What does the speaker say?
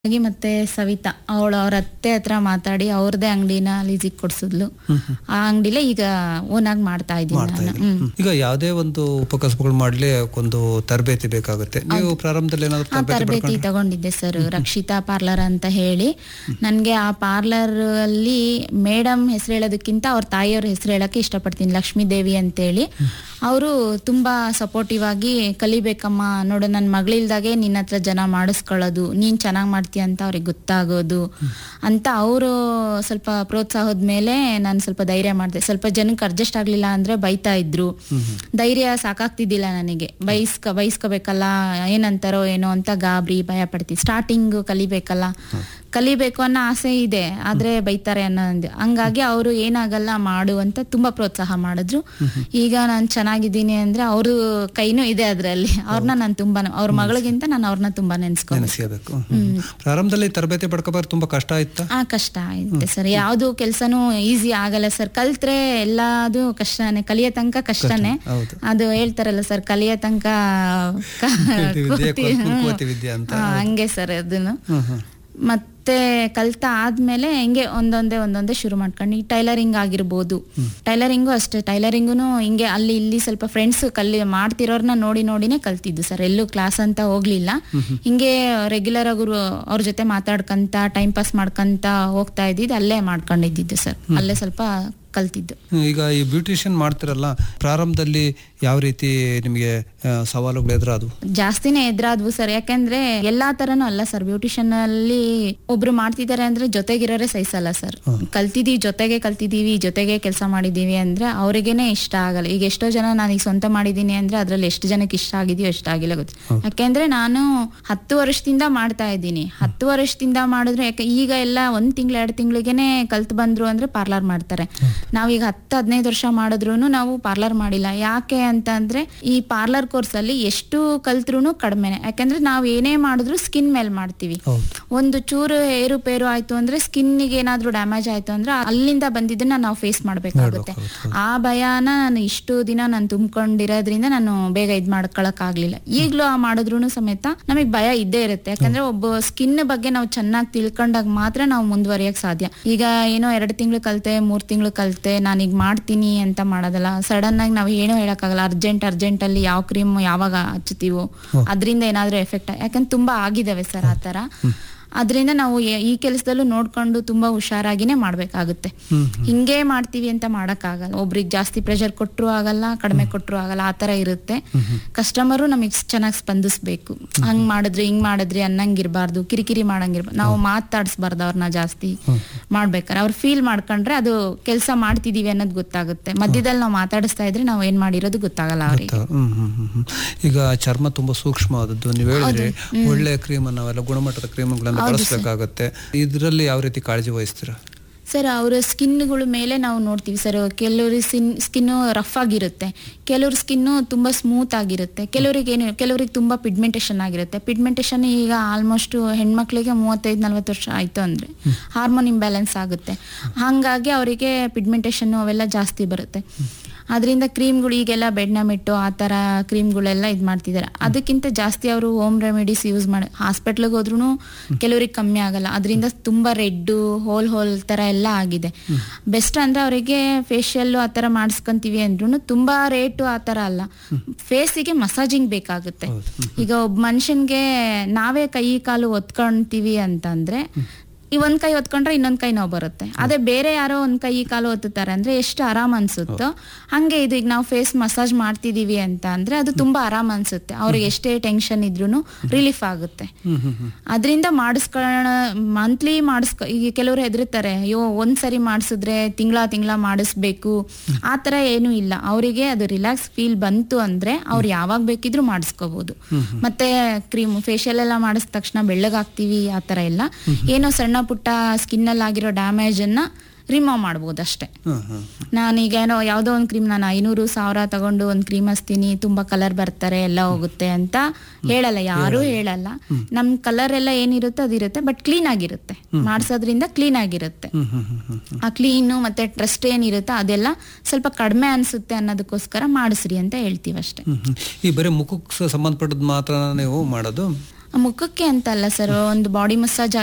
ಹಾಗೆ ಮತ್ತೆ ಸವಿತಾ ಅವಳು ಅವ್ರ ಅತ್ತೆ ಹತ್ರ ಮಾತಾಡಿ ಅವ್ರದೇ ಅಂಗಡಿನ ಲೀಸಿಗೆ ಕೊಡ್ಸಿದ್ಲು ಆ ಅಂಗಡಿಲೇ ಈಗ ಓನಾಗಿ ಮಾಡ್ತಾ ಇದ್ದೀನಿ ಮಾಡ್ತಾ ನಾನು ಇದ್ದೀರಿ. ಹ್ಮ್. ಈಗ ಯಾವುದೇ ಒಂದು ಉಪಕಸಬುಗಳು ಮಾಡ್ಲಿ ಒಂದು ತರಬೇತಿ ಬೇಕಾಗುತ್ತೆ ನೀವು ಪ್ರಾರಂಭದಲ್ಲಿ ಏನಾದ್ರು ಆ ತರಬೇತಿ ತರಬೇತಿ ಪಡ್ಕೊಂಡ್ರೆ ತಗೊಂಡಿದ್ದೆ ಸರ್ ರಕ್ಷಿತಾ ಪಾರ್ಲರ್ ಅಂತ ಹೇಳಿ ನನಗೆ ಆ ಪಾರ್ಲರ್ ಅಲ್ಲಿ ಮೇಡಮ್ ಹೆಸರು ಹೇಳೋದಕ್ಕಿಂತ ಅವ್ರ ತಾಯಿಯವ್ರ ಹೆಸರು ಹೇಳಕ್ಕೆ ಇಷ್ಟಪಡ್ತೀನಿ ಲಕ್ಷ್ಮೀ ದೇವಿ ಅಂತೇಳಿ ಅವರು ತುಂಬಾ ಸಪೋರ್ಟಿವ್ ಆಗಿ ಕಲಿಬೇಕಮ್ಮ ನೋಡು ನನ್ನ ಮಗಳಿಲ್ದಾಗೆ ನಿನ್ನ ಹತ್ರ ಜನ ಮಾಡಿಸ್ಕೊಳ್ಳೋದು ನೀನ್ ಚೆನ್ನಾಗಿ ಮಾಡ್ತೀಯ ಅಂತ ಅವ್ರಿಗೆ ಗೊತ್ತಾಗೋದು ಅಂತ ಅವರು ಸ್ವಲ್ಪ ಪ್ರೋತ್ಸಾಹದ ಮೇಲೆ ನಾನು ಸ್ವಲ್ಪ ಧೈರ್ಯ ಮಾಡಿದೆ ಸ್ವಲ್ಪ ಜನಕ್ಕೆ ಅಡ್ಜಸ್ಟ್ ಆಗ್ಲಿಲ್ಲ ಅಂದ್ರೆ ಬೈತಾ ಇದ್ರು ಧೈರ್ಯ ಸಾಕಾಗ್ತಿದ್ದಿಲ್ಲ ನನಗೆ ಬೈಸ್ಕ ಬೈಸ್ಕೋಬೇಕಲ್ಲ ಏನಂತಾರೋ ಏನೋ ಅಂತ ಗಾಬರಿ ಭಯ ಪಡ್ತೀನಿ ಸ್ಟಾರ್ಟಿಂಗ್ ಕಲಿಬೇಕಲ್ಲ ಕಲಿಬೇಕು ಅನ್ನೋ ಆಸೆ ಇದೆ ಆದ್ರೆ ಬೈತಾರೆ ಅನ್ನೋ ಒಂದು ಹಂಗಾಗಿ ಅವರು ಏನಾಗಲ್ಲ ಮಾಡು ಅಂತ ತುಂಬಾ ಪ್ರೋತ್ಸಾಹ ಮಾಡಿದ್ರು ಈಗ ನಾನು ಚೆನ್ನಾಗಿದ್ದೀನಿ ಅಂದ್ರೆ ಅವರು ಕೈನೂ ಇದೆ ಅದ್ರಲ್ಲಿ ಅವ್ರನ್ನ ನಾನು ತುಂಬಾ ಅವ್ರ ಮಗಳಿಗಿಂತ ನಾನು ಅವ್ರನ್ನ ತುಂಬಾ ನೆನ್ಸ್ಕೊಂಡು ನೆನೆಸ್ಕೋಬೇಕು ಪ್ರಾರಂಭದಲ್ಲಿ ತರಬೇತಿ ಪಡ್ಕೋಬಾರ ತುಂಬಾ ಕಷ್ಟ ಆಯ್ತಾ ಆ ಕಷ್ಟ ಆಯ್ತು ಸರ್ ಯಾವ್ದು ಕೆಲ್ಸನೂ ಈಸಿ ಆಗಲ್ಲ ಸರ್ ಕಲ್ತ್ರೆ ಎಲ್ಲದು ಕಷ್ಟನೇ ಕಲಿಯೋ ತನಕ ಕಷ್ಟನೇ ಹೌದು. ಅದು ಹೇಳ್ತಾರಲ್ಲ ಸರ್ ಕಲಿಯೋ ತನಕ ಕ- ಕೀರ್ತಿ ವಿದ್ಯೆ, ಕೂತಿ- ಕುಂಕು ಹ್ಮ್. ಕೋತಿ ವಿದ್ಯೆ ಅಂತ. ಹಾ, ಹಂಗೆ ಸರ್ ಅದನ್ನು ಹ್ಮ್ ಹ್ಮ್ ಮತ್ತೆ ಕಲ್ತ ಆದ್ಮೇಲೆ ಹಿಂಗೆ ಒಂದೊಂದೇ ಒಂದೊಂದೇ ಶುರು ಮಾಡ್ಕೊಂಡು ಈ ಟೈಲರಿಂಗ್ ಆಗಿರ್ಬೋದು ಟೈಲರಿಂಗು ಅಷ್ಟೇ ಟೈಲರಿಂಗುನು ಹಿಂಗೆ ಅಲ್ಲಿ ಇಲ್ಲಿ ಸ್ವಲ್ಪ ಫ್ರೆಂಡ್ಸ್ ಕಲಿ ಮಾಡ್ತಿರೋರ್ನ ನೋಡಿ ನೋಡಿನೇ ಕಲ್ತಿದ್ದು ಸರ್ ಎಲ್ಲೂ ಕ್ಲಾಸ್ ಅಂತ ಹೋಗ್ಲಿಲ್ಲ ಹಿಂಗೆ ರೆಗ್ಯುಲರ್ ಆಗಿ ಅವ್ರ ಜೊತೆ ಮಾತಾಡ್ಕಂತ ಟೈಮ್ ಪಾಸ್ ಮಾಡ್ಕಂತ ಹೋಗ್ತಾ ಇದ್ದಿದ್ದು ಅಲ್ಲೇ ಮಾಡ್ಕೊಂಡಿದ್ದಿದ್ದು ಸರ್ ಅಲ್ಲೇ ಸ್ವಲ್ಪ ಕಲ್ತಿದ್ದು ಈಗ ಈ ಬ್ಯೂಟಿಷಿಯನ್ ಮಾಡ್ತಿರಲ್ಲ ಪ್ರಾರಂಭದಲ್ಲಿ ಯಾವ ರೀತಿ ನಿಮಗೆ ಆ, ಸವಾಲುಗಳು ಎದುರಾದು ಜಾಸ್ತಿನೇ ಎದುರಾದ್ವು ಸರ್ ಯಾಕಂದ್ರೆ ಎಲ್ಲಾ ತರನು ಅಲ್ಲ ಸರ್ ಬ್ಯೂಟಿಷಿಯನ್ ಅಲ್ಲಿ ಒಬ್ರು ಮಾಡ್ತಿದ್ದಾರೆ ಅಂದ್ರೆ ಜೊತೆಗಿರೋರೇ ಸಹಿಸಲ್ಲ ಸರ್ ಕಲ್ತಿದೀವಿ ಜೊತೆಗೆ ಕಲ್ತಿದೀವಿ ಜೊತೆಗೆ ಕೆಲಸ ಮಾಡಿದೀವಿ ಅಂದ್ರೆ ಅವ್ರಿಗೇನೆ ಇಷ್ಟ ಆಗಲ್ಲ ಈಗ ಎಷ್ಟೋ ಜನ ನಾನು ಈಗ ಸ್ವಂತ ಮಾಡಿದೀನಿ ಅಂದ್ರೆ ಅದ್ರಲ್ಲಿ ಎಷ್ಟು ಜನಕ್ಕೆ ಇಷ್ಟ ಆಗಿದೆಯೋ ಎಷ್ಟ ಆಗಿಲ್ಲ ಗೊತ್ತು ಯಾಕೆಂದ್ರೆ ನಾನು ಹತ್ತು ವರ್ಷದಿಂದ ಮಾಡ್ತಾ ಇದ್ದೀನಿ ಹತ್ತು ವರ್ಷದಿಂದ ಮಾಡಿದ್ರೆ ಯಾಕೆ ಈಗ ಎಲ್ಲ ಒಂದ್ ತಿಂಗಳು ಎರಡು ತಿಂಗಳಿಗೆನೆ ಕಲ್ತ್ ಬಂದ್ರು ಅಂದ್ರೆ ಪಾರ್ಲರ್ ಮಾಡ್ತಾರೆ ನಾವೀಗ ಹತ್ತು ಹದಿನೈದು ವರ್ಷ ಮಾಡಿದ್ರು ನಾವು ಪಾರ್ಲರ್ ಮಾಡಿಲ್ಲ ಯಾಕೆ ಅಂತ ಅಂದ್ರೆ ಈ ಪಾರ್ಲರ್ ಕೋರ್ಸ್ ಅಲ್ಲಿ ಎಷ್ಟು ಕಲ್ತ್ರು ಕಡಿಮೆನೆ ಯಾಕಂದ್ರೆ ನಾವ್ ಏನೇ ಮಾಡಿದ್ರು ಸ್ಕಿನ್ ಮೇಲೆ ಮಾಡ್ತೀವಿ ಹೌದು ಒಂದು ಚೂರು ಏರುಪೇರು ಆಯ್ತು ಅಂದ್ರೆ ಸ್ಕಿನ್ಗೆ ಏನಾದ್ರೂ ಡ್ಯಾಮೇಜ್ ಆಯ್ತು ಅಂದ್ರೆ ಅಲ್ಲಿಂದ ಬಂದಿದ್ದನ್ನ ನಾವು ಫೇಸ್ ಮಾಡ್ಬೇಕಾಗುತ್ತೆ ಆ ಭಯನ ನಾನು ಇಷ್ಟು ದಿನ ನಾನು ತುಂಬ್ಕೊಂಡಿರೋದ್ರಿಂದ ನಾನು ಬೇಗ ಇದ್ ಮಾಡ್ಕೊಳಕ್ ಆಗ್ಲಿಲ್ಲ ಈಗ್ಲೂ ಆ ಮಾಡಿದ್ರು ಸಮೇತ ನಮಗೆ ಭಯ ಇದ್ದೇ ಇರುತ್ತೆ ಯಾಕಂದ್ರೆ ಒಬ್ಬ ಸ್ಕಿನ್ ಬಗ್ಗೆ ನಾವು ಚೆನ್ನಾಗಿ ತಿಳ್ಕೊಂಡಾಗ ಮಾತ್ರ ನಾವು ಮುಂದುವರಿಯಕ್ ಸಾಧ್ಯ ಈಗ ಏನೋ ಎರಡು ತಿಂಗಳು ಕಲ್ತೆ ಮೂರ್ ತಿಂಗಳು ಕಲ್ತೆ ನಾನೀಗ ಮಾಡ್ತೀನಿ ಅಂತ ಮಾಡೋದಲ್ಲ ಸಡನ್ ಆಗಿ ನಾವು ಏನೋ ಹೇಳಕ್ಕಾಗಲ್ಲ ಅರ್ಜೆಂಟ್ ಅರ್ಜೆಂಟ್ ಅಲ್ಲಿ ಯಾವ ಕ್ರೀಮ್ ಯಾವಾಗ ಹಚ್ಚುತ್ತೀವೋ ಅದರಿಂದ ಏನಾದ್ರೂ ಎಫೆಕ್ಟ್ ಯಾಕಂದ್ರೆ ತುಂಬಾ ಆಗಿದಾವೆ ಸರ್ ಆ ತರ ಅದರಿಂದ ನಾವು ಎ- ಈ ಕೆಲಸದಲ್ಲೂ ನೋಡ್ಕೊಂಡು ತುಂಬಾ ಹುಷಾರಾಗಿನೇ ಮಾಡ್ಬೇಕಾಗುತ್ತೆ ಹಿಂಗೆ ಮಾಡ್ತೀವಿ ಅಂತ ಮಾಡಕ್ಕಾಗಲ್ಲ ಒಬ್ರಿಗೆ ಜಾಸ್ತಿ ಪ್ರೆಷರ್ ಕೊಟ್ರು ಆಗಲ್ಲ ಕಡಿಮೆ ಕೊಟ್ರು ಆಗಲ್ಲ ಆ ತರ ಇರುತ್ತೆ ಕಸ್ಟಮರು ನಮಗೆ ಚೆನ್ನಾಗಿ ಸ್ಪಂದಿಸ್ಬೇಕು ಹಂಗ್ ಮಾಡಿದ್ರಿ ಹಿಂಗ್ ಮಾಡಿದ್ರಿ ಅನ್ನಂಗಿರ್ಬಾರ್ದು ಕಿರಿಕಿರಿ ಮಾಡಂಗಿರ್ಬಾರ್ದು ನಾವು ಮಾತಾಡಿಸ್ಬಾರ್ದು ಅವ್ರನ್ನ ಜಾಸ್ತಿ ಮಾಡ್ಬೇಕಾರೆ ಅವ್ರು ಫೀಲ್ ಮಾಡ್ಕೊಂಡ್ರೆ ಅದು ಕೆಲಸ ಮಾಡ್ತಿದೀವಿ ಅನ್ನೋದು ಗೊತ್ತಾಗುತ್ತೆ ಮಧ್ಯದಲ್ಲಿ ನಾವು ಮಾತಾಡಿಸ್ತಾ ಇದ್ರೆ ನಾವು ಏನ್ ಮಾಡಿರೋದು ಗೊತ್ತಾಗಲ್ಲ ಅವ್ರಿಗೆ ಗೊತ್ತಾ? ಹ್ಮ್ ಹ್ಮ್ ಹ್ಮ್ ಹ್ಮ್. ಈಗ ಚರ್ಮ ತುಂಬಾ ಸೂಕ್ಷ್ಮವಾದದ್ದು ನೀವು ಹೇಳಿದ್ರಿ ಒಳ್ಳೆ ಕ್ರೀಮ್ ನಾವೆಲ್ಲ ಗುಣಮಟ್ಟದ ಕ್ರೀಮ್ಗಳನ್ನ ಬಳಸಬೇಕಾಗತ್ತೆ ಇದರಲ್ಲಿ ಯಾವ ರೀತಿ ಕಾಳಜಿ ವಹಿಸ್ತೀರಾ ಸರ್ ಅವರ ಸ್ಕಿನ್ಗಳ ಮೇಲೆ ನಾವು ನೋಡ್ತೀವಿ ಸರ್ ಕೆಲವ್ರ ಸ್ಕಿನ್ ಸ್ಕಿನ್ನು ರಫ್ ಆಗಿರುತ್ತೆ ಕೆಲವ್ರ ಸ್ಕಿನ್ನು ತುಂಬ ಸ್ಮೂತ್ ಆಗಿರುತ್ತೆ ಕೆಲವರಿಗೆ ಏನು ಕೆಲವರಿಗೆ ತುಂಬ ಪಿಗ್ಮೆಂಟೇಷನ್ ಆಗಿರುತ್ತೆ ಪಿಗ್ಮೆಂಟೇಷನ್ ಈಗ ಆಲ್ಮೋಸ್ಟ್ ಹೆಣ್ಮಕ್ಳಿಗೆ ಮೂವತ್ತೈದು ನಲ್ವತ್ತು ವರ್ಷ ಆಯಿತು ಅಂದರೆ ಹಾರ್ಮೋನ್ ಇಂಬ್ಯಾಲೆನ್ಸ್ ಆಗುತ್ತೆ ಹಾಗಾಗಿ ಅವರಿಗೆ ಪಿಗ್ಮೆಂಟೇಷನ್ ಅವೆಲ್ಲ ಜಾಸ್ತಿ ಬರುತ್ತೆ ಅದರಿಂದ ಕ್ರೀಮ್ಗಳು ಈಗೆಲ್ಲ ಬೆಡ್ನಮಿಟ್ಟು ಆ ಥರ ಕ್ರೀಮ್ಗಳೆಲ್ಲ ಇದು ಮಾಡ್ತಿದ್ದಾರೆ ಅದಕ್ಕಿಂತ ಜಾಸ್ತಿ ಅವರು ಹೋಮ್ ರೆಮಿಡೀಸ್ ಯೂಸ್ ಮಾಡಿ ಹಾಸ್ಪಿಟ್ಲಿಗೆ ಹೋದ್ರೂ ಕೆಲವ್ರಿಗೆ ಕಮ್ಮಿ ಆಗಲ್ಲ ಅದರಿಂದ ತುಂಬ ರೆಡ್ಡು ಹೋಲ್ ಹೋಲ್ ಥರ ಎಲ್ಲ ಆಗಿದೆ ಬೆಸ್ಟ್ ಅಂದ್ರೆ ಅವರಿಗೆ ಫೇಶಿಯಲ್ಲು ಆ ಥರ ಮಾಡಿಸ್ಕೊಂತೀವಿ ಅಂದ್ರೂ ತುಂಬ ರೇಟು ಆ ಥರ ಅಲ್ಲ ಫೇಸಿಗೆ ಮಸಾಜಿಂಗ್ ಬೇಕಾಗುತ್ತೆ ಈಗ ಒಬ್ಬ ಮನುಷ್ಯನ್ಗೆ ನಾವೇ ಕೈ ಕಾಲು ಒತ್ಕೊಂತೀವಿ ಅಂತಂದ್ರೆ ಈ ಒಂದ್ ಕೈ ಹೊತ್ಕೊಂಡ್ರೆ ಇನ್ನೊಂದ್ ಕೈ ನೋವು ಬರುತ್ತೆ ಅದೇ ಬೇರೆ ಯಾರೋ ಒಂದ್ ಕೈ ಕಾಲು ಒತ್ತುತ್ತಾರೆ ಅಂದ್ರೆ ಎಷ್ಟು ಆರಾಮ್ ಅನ್ಸುತ್ತೋ ಹಂಗೆ ಇದು ಈಗ ನಾವು ಫೇಸ್ ಮಸಾಜ್ ಮಾಡ್ತಿದೀವಿ ಅಂತ ಅಂದ್ರೆ ಅದು ತುಂಬಾ ಆರಾಮ್ ಅನ್ಸುತ್ತೆ ಅವ್ರಿಗೆ ಎಷ್ಟೇ ಟೆನ್ಷನ್ ಇದ್ರೂ ರಿಲೀಫ್ ಆಗುತ್ತೆ ಅದರಿಂದ ಮಾಡಿಸ್ಕೊಳ್ಳ ಮಂತ್ಲಿ ಮಾಡಿಸ್ಕೊ ಈಗ ಕೆಲವರು ಹೆದರ್ತಾರೆ ಅಯ್ಯೋ ಒಂದ್ಸರಿ ಮಾಡಿಸಿದ್ರೆ ತಿಂಗಳ ತಿಂಗಳ ಮಾಡಿಸ್ಬೇಕು ಆ ತರ ಏನೂ ಇಲ್ಲ ಅವರಿಗೆ ಅದು ರಿಲ್ಯಾಕ್ಸ್ ಫೀಲ್ ಬಂತು ಅಂದ್ರೆ ಅವ್ರು ಯಾವಾಗ ಬೇಕಿದ್ರು ಮಾಡಿಸ್ಕೋಬಹುದು ಮತ್ತೆ ಕ್ರೀಮ್ ಫೇಶಿಯಲ್ ಎಲ್ಲ ಮಾಡಿದ ತಕ್ಷಣ ಬೆಳ್ಳಗಾಗ್ತೀವಿ ಆ ತರ ಎಲ್ಲ ಏನೋ ಸಣ್ಣ ಪುಟ್ಟ ಸ್ಕಿನ್ ಅಲ್ಲಿ ಆಗಿರೋ ಡ್ಯಾಮೇಜ್ ಅನ್ನ ರಿಮೂವ್ ಮಾಡ್ಬೋದು ಅಷ್ಟೇ ಹ್ಮ್ ಹ್ಮ್ ನಾನೀಗ ಏನೋ ಯಾವುದೋ ಒಂದು ಕ್ರೀಮ್ ನಾನು ಐನೂರು ಸಾವಿರ ತಗೊಂಡು ಒಂದು ಕ್ರೀಮ್ ಹಚ್ತೀನಿ ತುಂಬಾ ಕಲರ್ ಬರ್ತಾರೆ ಎಲ್ಲ ಹೋಗುತ್ತೆ ಅಂತ ಹೇಳಲ್ಲ ಯಾರು ಹೇಳಲ್ಲ ನಮ್ ಕಲರ್ ಎಲ್ಲ ಏನಿರುತ್ತೋ ಅದಿರುತ್ತೆ ಬಟ್ ಕ್ಲೀನ್ ಆಗಿರುತ್ತೆ ಮಾಡ್ಸೋದ್ರಿಂದ ಕ್ಲೀನ್ ಆಗಿರುತ್ತೆ ಹ್ಮ್ ಹ್ಮ್ ಹ್ಮ್ ಹ್ಮ್ ಆ ಕ್ಲೀನು ಮತ್ತೆ ಟ್ರಸ್ಟ್ ಏನಿರುತ್ತೋ ಅದೆಲ್ಲ ಸ್ವಲ್ಪ ಕಡಿಮೆ ಅನ್ಸುತ್ತೆ ಅನ್ನೋದಕ್ಕೋಸ್ಕರ ಮಾಡಿಸ್ರಿ ಅಂತ ಹೇಳ್ತೀವಿ ಅಷ್ಟೇ ಹ್ಮ್ ಹ್ಮ್. ಈ ಬರೀ ಮುಖಕ್ಕೆ ಸಂಬಂಧಪಟ್ಟದ್ ಮಾತ್ರ ನೀವು ಮಾಡೋದು ಮುಖಕ್ಕೆ ಅಂತ ಅಲ್ಲ ಸರ್ ಒಂದು ಬಾಡಿ ಮಸಾಜ್